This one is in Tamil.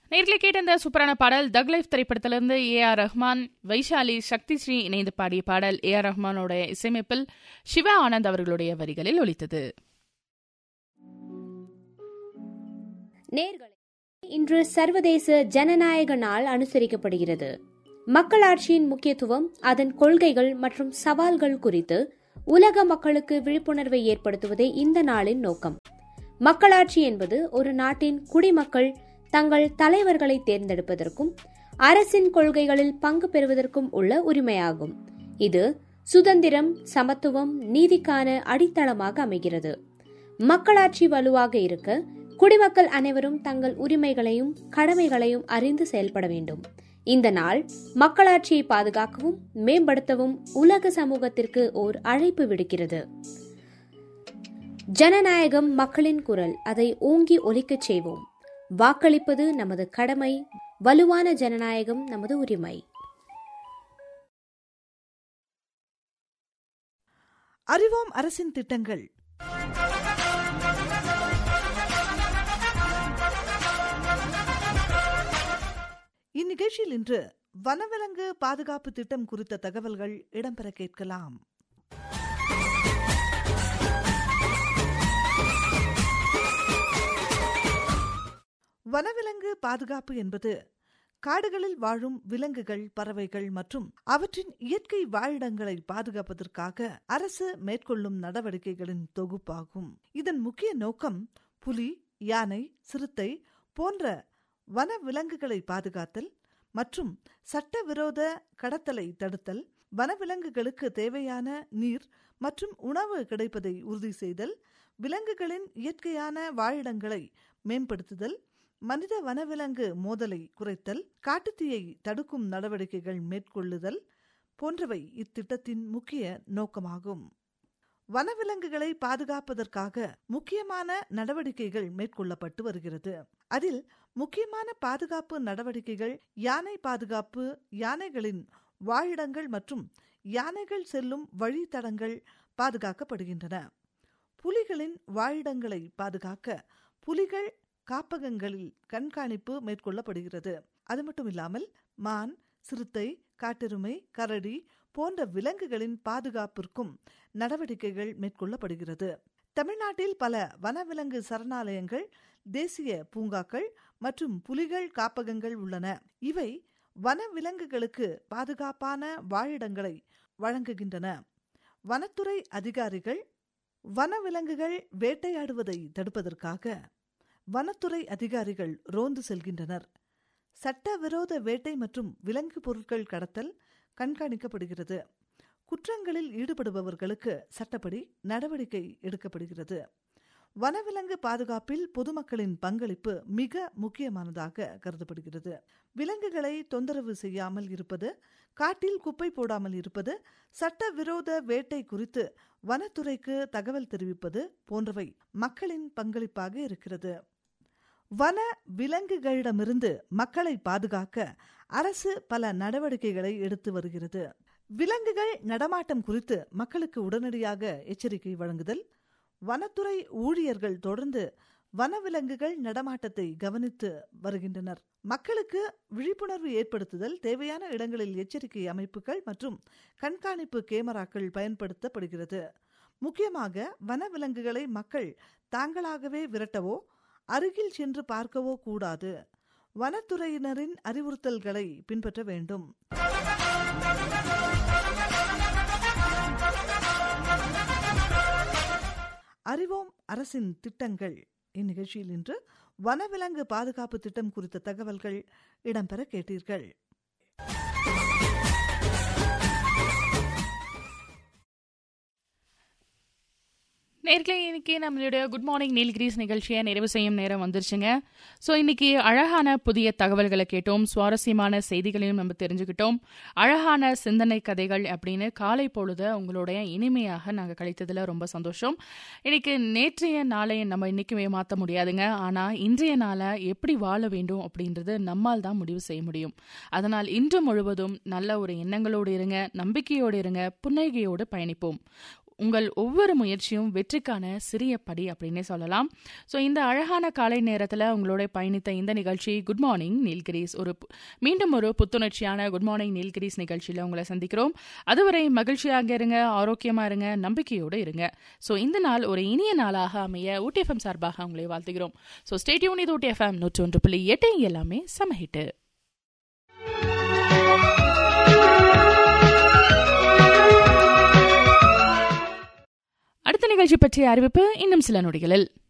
நேர்களை கேட்ட இந்த சூப்பரான பாடல் தக் லைஃப் திரைப்படத்திலிருந்து ஏ ஆர் ரஹ்மான் வைஷாலி சக்தி ஸ்ரீ இணைந்து பாடிய பாடல் ஏ ஆர் ரஹ்மானோட இசையமைப்பில் சிவா ஆனந்த் அவர்களுடைய வரிகளில் ஒலித்தது நேர்களை இன்று சர்வதேச ஜனநாயக நாள் அனுசரிக்கப்படுகிறது மக்களாட்சியின் முக்கியத்துவம் அதன் கொள்கைகள் மற்றும் சவால்கள் குறித்து உலக மக்களுக்கு விழிப்புணர்வை ஏற்படுத்துவதே இந்த நாளின் நோக்கம் மக்களாட்சி என்பது ஒரு நாட்டின் குடிமக்கள் தங்கள் தலைவர்களை தேர்ந்தெடுப்பதற்கும் அரசின் கொள்கைகளில் பங்கு பெறுவதற்கும் உள்ள உரிமையாகும் இது சுதந்திரம் சமத்துவம் நீதிக்கான அடித்தளமாக அமைகிறது மக்களாட்சி வலுவாக இருக்க குடிமக்கள் அனைவரும் தங்கள் உரிமைகளையும் கடமைகளையும் அறிந்து செயல்பட வேண்டும் இந்த நாள் மக்களாட்சியை பாதுகாக்கவும் மேம்படுத்தவும் உலக சமூகத்திற்கு ஓர் அழைப்பு விடுக்கிறது ஜனநாயகம் மக்களின் குரல் அதை ஓங்கி ஒலிக்கச் செய்வோம் வாக்களிப்பது நமது கடமை வலுவான ஜனநாயகம் நமது உரிமை அறிவோம் அரசின் திட்டங்கள் இந்நிகழ்ச்சியில் இன்று வனவிலங்கு பாதுகாப்பு திட்டம் குறித்த தகவல்கள் இடம்பெற கேட்கலாம் வனவிலங்கு பாதுகாப்பு என்பது காடுகளில் வாழும் விலங்குகள் பறவைகள் மற்றும் அவற்றின் இயற்கை வாழிடங்களை பாதுகாப்பதற்காக அரசு மேற்கொள்ளும் நடவடிக்கைகளின் தொகுப்பாகும் இதன் முக்கிய நோக்கம் புலி யானை சிறுத்தை போன்ற வன விலங்குகளை பாதுகாத்தல் மற்றும் சட்டவிரோத கடத்தலை தடுத்தல் வனவிலங்குகளுக்கு தேவையான நீர் மற்றும் உணவு கிடைப்பதை உறுதி செய்தல் விலங்குகளின் இயற்கையான வாழிடங்களை மேம்படுத்துதல் மனித வனவிலங்கு மோதலை குறைத்தல் காட்டுத்தீயை தடுக்கும் நடவடிக்கைகள் மேற்கொள்ளுதல் போன்றவை இத்திட்டத்தின் முக்கிய நோக்கமாகும் வனவிலங்குகளை பாதுகாப்பதற்காக முக்கியமான நடவடிக்கைகள் மேற்கொள்ளப்பட்டு வருகிறது அதில் முக்கியமான பாதுகாப்பு நடவடிக்கைகள் யானை பாதுகாப்பு யானைகளின் வாழிடங்கள் மற்றும் யானைகள் செல்லும் வழித்தடங்கள் பாதுகாக்கப்படுகின்றன புலிகளின் வாழிடங்களை பாதுகாக்க புலிகள் காப்பகங்களில் கண்காணிப்பு மேற்கொள்ளப்படுகிறது அது மட்டும் இல்லாமல் மான் சிறுத்தை காட்டெருமை கரடி போன்ற விலங்குகளின் பாதுகாப்பிற்கும் நடவடிக்கைகள் மேற்கொள்ளப்படுகிறது தமிழ்நாட்டில் பல வனவிலங்கு சரணாலயங்கள் தேசிய பூங்காக்கள் மற்றும் புலிகள் காப்பகங்கள் உள்ளன இவை வனவிலங்குகளுக்கு பாதுகாப்பான வாழிடங்களை வழங்குகின்றன வனத்துறை அதிகாரிகள் வனவிலங்குகள் வேட்டையாடுவதை தடுப்பதற்காக வனத்துறை அதிகாரிகள் ரோந்து செல்கின்றனர் சட்டவிரோத வேட்டை மற்றும் விலங்கு பொருட்கள் கடத்தல் கண்காணிக்கப்படுகிறது குற்றங்களில் ஈடுபடுபவர்களுக்கு சட்டப்படி நடவடிக்கை எடுக்கப்படுகிறது வனவிலங்கு பாதுகாப்பில் பொதுமக்களின் பங்களிப்பு மிக முக்கியமானதாக கருதப்படுகிறது விலங்குகளை தொந்தரவு செய்யாமல் இருப்பது காட்டில் குப்பை போடாமல் இருப்பது சட்டவிரோத வேட்டை குறித்து வனத்துறைக்கு தகவல் தெரிவிப்பது போன்றவை மக்களின் பங்களிப்பாக இருக்கிறது வன விலங்குகளிடமிருந்து மக்களை பாதுகாக்க அரசு பல நடவடிக்கைகளை எடுத்து வருகிறது விலங்குகள் நடமாட்டம் குறித்து மக்களுக்கு உடனடியாக எச்சரிக்கை வழங்குதல் வனத்துறை ஊழியர்கள் தொடர்ந்து வனவிலங்குகள் நடமாட்டத்தை கவனித்து வருகின்றனர் மக்களுக்கு விழிப்புணர்வு ஏற்படுத்துதல் தேவையான இடங்களில் எச்சரிக்கை அமைப்புகள் மற்றும் கண்காணிப்பு கேமராக்கள் பயன்படுத்தப்படுகிறது முக்கியமாக வனவிலங்குகளை மக்கள் தாங்களாகவே விரட்டவோ அருகில் சென்று பார்க்கவோ கூடாது வனத்துறையினரின் அறிவுறுத்தல்களை பின்பற்ற வேண்டும் அறிவோம் அரசின் திட்டங்கள் இந்நிகழ்ச்சியில் இன்று வனவிலங்கு பாதுகாப்பு திட்டம் குறித்த தகவல்கள் இடம்பெற கேட்டீர்கள் நேர்களே இன்னைக்கு நம்மளுடைய குட் மார்னிங் நீல்கிரீஸ் நிகழ்ச்சியை நிறைவு செய்யும் நேரம் வந்துருச்சுங்க ஸோ இன்னைக்கு அழகான புதிய தகவல்களை கேட்டோம் சுவாரஸ்யமான செய்திகளையும் நம்ம தெரிஞ்சுக்கிட்டோம் அழகான சிந்தனை கதைகள் அப்படின்னு காலை பொழுத உங்களுடைய இனிமையாக நாங்கள் கழித்ததில் ரொம்ப சந்தோஷம் இன்னைக்கு நேற்றைய நாளை நம்ம இன்னைக்குமே மாற்ற முடியாதுங்க ஆனால் இன்றைய நாளை எப்படி வாழ வேண்டும் அப்படின்றது நம்மால் தான் முடிவு செய்ய முடியும் அதனால் இன்று முழுவதும் நல்ல ஒரு எண்ணங்களோடு இருங்க நம்பிக்கையோடு இருங்க புன்னகையோடு பயணிப்போம் உங்கள் ஒவ்வொரு முயற்சியும் வெற்றிக்கான சிறிய படி அப்படின்னே சொல்லலாம் ஸோ இந்த அழகான காலை நேரத்தில் உங்களோட பயணித்த இந்த நிகழ்ச்சி குட் மார்னிங் நீல்கிரீஸ் ஒரு பு- மீண்டும் ஒரு புத்துணர்ச்சியான குட் மார்னிங் நீல்கிரீஸ் நிகழ்ச்சியில் உங்களை சந்திக்கிறோம் அதுவரை மகிழ்ச்சியாக இருங்க ஆரோக்கியமாக இருங்க நம்பிக்கையோடு இருங்க ஸோ இந்த நாள் ஒரு இனிய நாளாக அமைய ஊட்டி எஃப்எம் சார்பாக உங்களை வாழ்த்துகிறோம் ஸோ ஸ்டேடியூன் இது ஊட்டி எஃப்எம் நூற்றி ஒன்று புள்ளி எட்டு எல்லாமே சமஹிட்டு அடுத்த நிகழ்ச்சி பற்றிய அறிவிப்பு இன்னும் சில நொடிகளில்